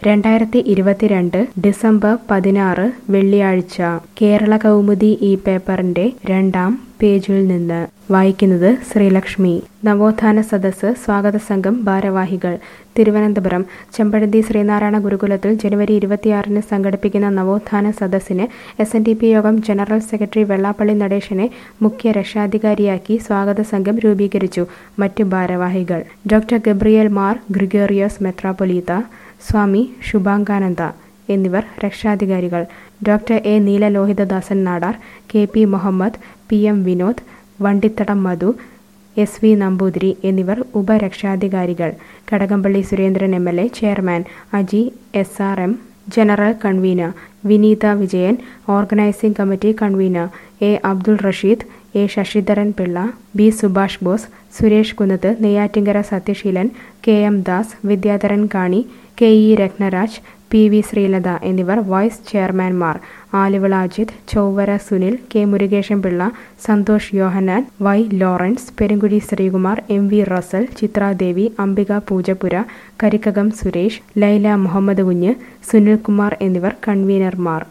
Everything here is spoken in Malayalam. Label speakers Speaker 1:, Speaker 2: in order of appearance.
Speaker 1: രണ്ടായിരത്തി ഇരുപത്തിരണ്ട് ഡിസംബർ പതിനാറ് വെള്ളിയാഴ്ച കേരള കൗമുദി ഈ പേപ്പറിന്റെ രണ്ടാം പേജിൽ നിന്ന് വായിക്കുന്നത് ശ്രീലക്ഷ്മി നവോത്ഥാന സദസ്സ് സ്വാഗത സംഘം ഭാരവാഹികൾ തിരുവനന്തപുരം ചെമ്പഴന്തി ശ്രീനാരായണ ഗുരുകുലത്തിൽ ജനുവരി ഇരുപത്തിയാറിന് സംഘടിപ്പിക്കുന്ന നവോത്ഥാന സദസ്സിന് എസ് എൻ ഡി പി യോഗം ജനറൽ സെക്രട്ടറി വെള്ളാപ്പള്ളി നടേശനെ മുഖ്യ രക്ഷാധികാരിയാക്കി സ്വാഗത സംഘം രൂപീകരിച്ചു മറ്റു ഭാരവാഹികൾ ഡോക്ടർ ഗബ്രിയേൽ മാർ ഗ്രിഗോറിയോസ് മെത്രാപ്പൊലീത്ത സ്വാമി ശുഭാംഗാനന്ദ എന്നിവർ രക്ഷാധികാരികൾ doctor A Neelalohithadasan Nadar K P Muhammad P M Vinod Vandithadam Madhu S V Namboothiri എന്നിവർ ഉപരക്ഷാധികാരികൾ Kadakampally Surendran M L A chairman Aji S R M general convener Vineetha Vijayan organising committee convener A Abdul Rasheed A Sasidharan Pillai B Subhash Bose Suresh Kunnath Neyyattinkara Sathyaseelan K M Das Vidyadharan Kani K E Rathnaraj P V Sreelatha എന്നിവർ വൈസ് ചെയർമാൻമാർ ആലുവള Ajith Chowara Sunil K Murukesan Pillai Santhosh Yohannan Y Lawrence Perunkuzhi Sreekumar M V Russel Chithradevi Ambika Poojappura Karikkakam Suresh Laila Muhammad Kunju Sunilkumar എന്നിവർ കൺവീനർമാർ